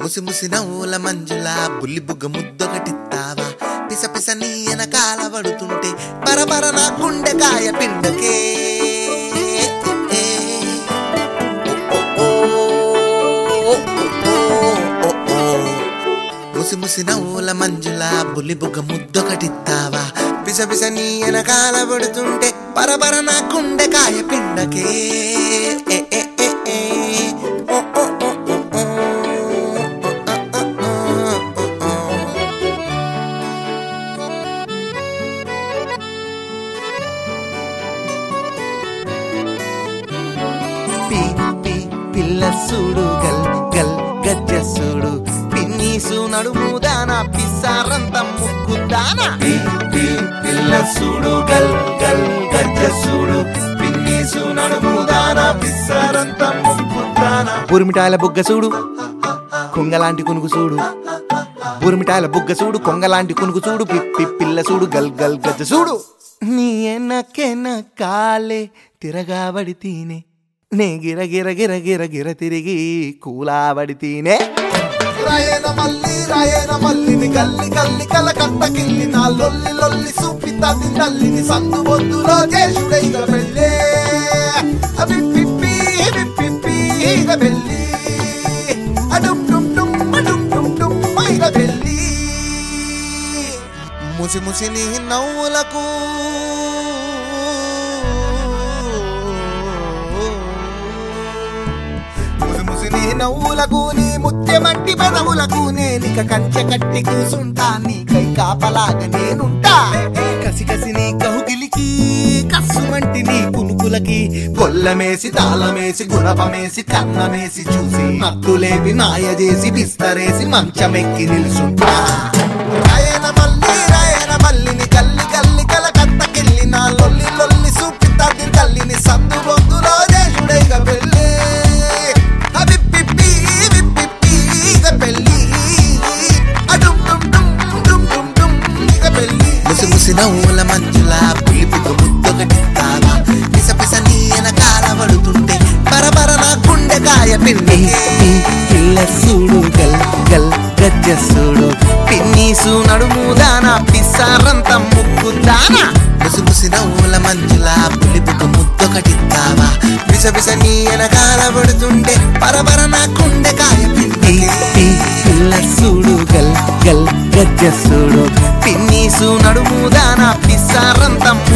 ముసి ముసి నవ్వుల మంజుల బుల్లి బుగ్గ ముద్దొకటిత్తావా పిస పిస నీ వెనకాల పడుతుంటే పరపర నా గుండెకాయ పిండకే ముసి ముసి నవ్వుల మంజుల బుల్లి బుగ్గ ముద్దొకటిత్తావా పిస పిస నీ వెనకాల పడుతుంటే పరపర నా గుండెకాయ పిండకే ఏ, ఏ, ఏ, ఏ. ఓ, ఓ, ఓ, ఓ, ఓ. పి పి పిల్ల సూడు గల్ గల్ గజ్జ సూడు పిన్నీసు నడుము దానా పిసారంత ముక్కు దానా పి పి పిల్ల సూడు గల్ గల్ గజ్జ సూడు పిన్నీసు నడుము దాన పిస్సరంత ముక్కుతాన బురిమిటాయల బుగ్గ సూడు కొంగలాంటి కునుకు సూడు బురిమిటాయల బుగ్గ సూడు కొంగలాంటి కునుకు సూడు పిప్పి పిల్ల సూడు గల్ గల్ గజ్జ సూడు నీ ఎనకెన కాలే తిరగాబడి తీనే నే గిర గిర గిర గిర గిర తిరిగి కూలాబడి తీనే రాయన మల్లి రాయన మల్లిని గల్లి గల్లి కల కట్ట కిల్లి నా లొల్లి లొల్లి సూపిత నల్లిని సందు బొద్దులో చేసుడైన పెళ్ళే అవి పిప్పి పిప్పి ఇక పెళ్ళి అడుం డుం డుం అడుం డుం డుం ఇక పెళ్ళి ముసి ముసి నీ నవ్వులకు ముసి ముసి నీ నవ్వులకు నీ ముత్యమంటి పెదవులకు నేనిక కంచె కట్టి కూసుంటా నీకై కాపలాగా నేనుంటా కసి కసి నీ కౌగిలికి కస్సుమంటి నీ కునుకులకి గొల్లమేసి తాళమేసి గుణపమేసి కన్నమేసి చూసి నత్తులేపి మాయ చేసి బిస్తరేసి మంచమెక్కి నిలుసుంటా రాయన మల్లి రాయన మల్లిని గల్లి గల్లి కల కత్తకెళ్ళి నా లొల్లి లొల్లి సూపితాది తల్లిని సద్దు బొద్దులో చేసుడైక పెళ్ళి అవి పిప్పి విప్పిప్పి ఇక పెళ్ళి అడుం డుం డుం డుం డుం డుం ఇక పెళ్ళి ముసి ముసి నవ్వుల మంజుల పులిపిక ముద్దొకటిస్తావా పిస పిస నీ వెనకాల పడుతుంటే పరపర నా గుండెకాయ పిండి పిల్ల సూడు గల్ గల్ గజ్జ సూడు పిన్నీసు నడుము దానా పిసారంత ముక్కు దానా ముసి ముసి నవ్వుల మంజుల పులిపిక ముద్దొకటిస్తావా పిస పిస నీ వెనకాల పడుతుంటే పరపర నా గుండెకాయ పిండి పిల్ల సూడు గల్ గల్ గజ్జ సూడు పిన్నీసు నడుము దానా పిసారంత